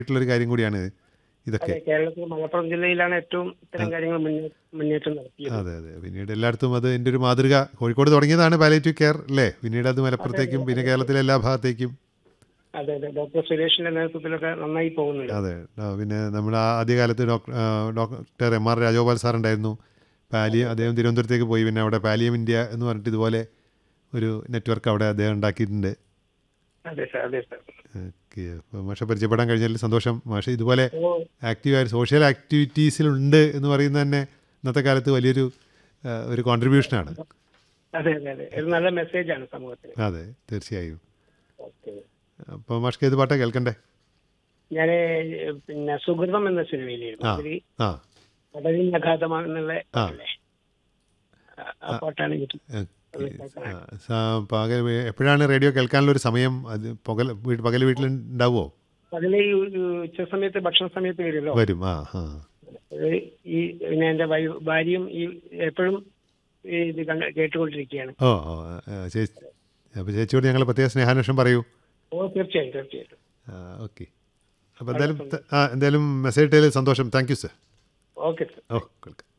ആയിട്ടുള്ളൊരു കാര്യം കൂടിയാണ് ഇതൊക്കെ അതെ കേരളത്തിൽ മലപ്പുറം ജില്ലയിലാണ് ഏറ്റവും ഇത്തരം കാര്യങ്ങൾ മുന്നേ- മുന്നേറ്റം നടത്തിയത് അതെ അതെ പിന്നീട് എല്ലായിടത്തും അത് എൻ്റെ ഒരു മാതൃക കോഴിക്കോട് തുടങ്ങിയതാണ് പാലേറ്റീവ് കെയർ അല്ലേ പിന്നീട് അത് മലപ്പുറത്തേക്കും പിന്നെ കേരളത്തിലെ എല്ലാ ഭാഗത്തേക്കും അതെ അതെ ഡോക്ടർ സുരേഷിന്റെ നേതൃത്വത്തിലൊക്കെ നന്നായി പോകുന്നുണ്ട് അതെ ആ, പിന്നെ നമ്മുടെ ആ ആദ്യകാലത്ത് doctor doctor M R Rajagopal sir ഉണ്ടായിരുന്നു പാലിയം അദ്ദേഹം തിരുവനന്തപുരത്തേക്ക് പോയി പിന്നെ അവിടെ പാലിയം ഇന്ത്യ എന്ന് പറഞ്ഞിട്ട് ഇതുപോലെ ഒരു നെറ്റ്വർക്ക് അവിടെ അദ്ദേഹം ഉണ്ടാക്കിയിട്ടുണ്ട് അതെ സാർ അതെ സാർ ഓക്കെ അപ്പോൾ മാഷെ പരിചയപ്പെടാൻ കഴിഞ്ഞതിൽ സന്തോഷം മാഷെ ഇതുപോലെ ഓ ആക്റ്റീവായ സോഷ്യൽ ആക്ടിവിറ്റീസിലുണ്ട് എന്ന് പറയുന്നത് തന്നെ ഇന്നത്തെ കാലത്ത് വലിയൊരു ആ, ഒരു കോൺട്രിബ്യൂഷനാണ് അതെ അതെ അതെ ഒരു നല്ല മെസ്സേജാണ് സമൂഹത്തിന് അതെ തീർച്ചയായും ഓക്കെ അപ്പോൾ മാഷ്ക്ക് ഏത് പാട്ടാണ് കേൾക്കണ്ടേ ഞാൻ പിന്നെ സുഹൃതം എന്ന സിനിമയിലായിരുന്നു ആ അതിൽ ആ കടലിൽ അഗാധമാണെന്നുള്ള ആ. അല്ലേ? ആ ആ പാട്ടാണ് എനിക്ക് ഓക്കെ. ആ, സാ- പകൽ എപ്പോഴാണ് റേഡിയോ കേൾക്കാനുള്ള ഒരു സമയം അത് പകൽ വീട്ട് പകൽ വീട്ടിൽ ഉണ്ടാവുമോ അതിൽ ഈ ഉച്ച സമയത്ത് ഭക്ഷണ സമയത്ത് വരുമല്ലോ വരും ആ ആ അത് ഈ പിന്നെ എന്റെ വൈ- ഭാര്യയും ഈ എപ്പോഴും ഈ ഇത് കണ്ട് കേട്ടുകൊണ്ടിരിക്കുകയാണ് ഓ ഓ ആ, ചേച്ചി അപ്പോൾ ചേച്ചിയോട് ഞങ്ങൾ പ്രത്യേക സ്നേഹാന്വേഷണം പറയൂ ഓ തീർച്ചയായും തീർച്ചയായിട്ടും ഓക്കെ അപ്പോൾ എന്തായാലും ത- ആ എന്തായാലും മെസ്സേജ് ഇട്ടതിൽ സന്തോഷം thank you sir okay sir ഓ കേൾക്കാം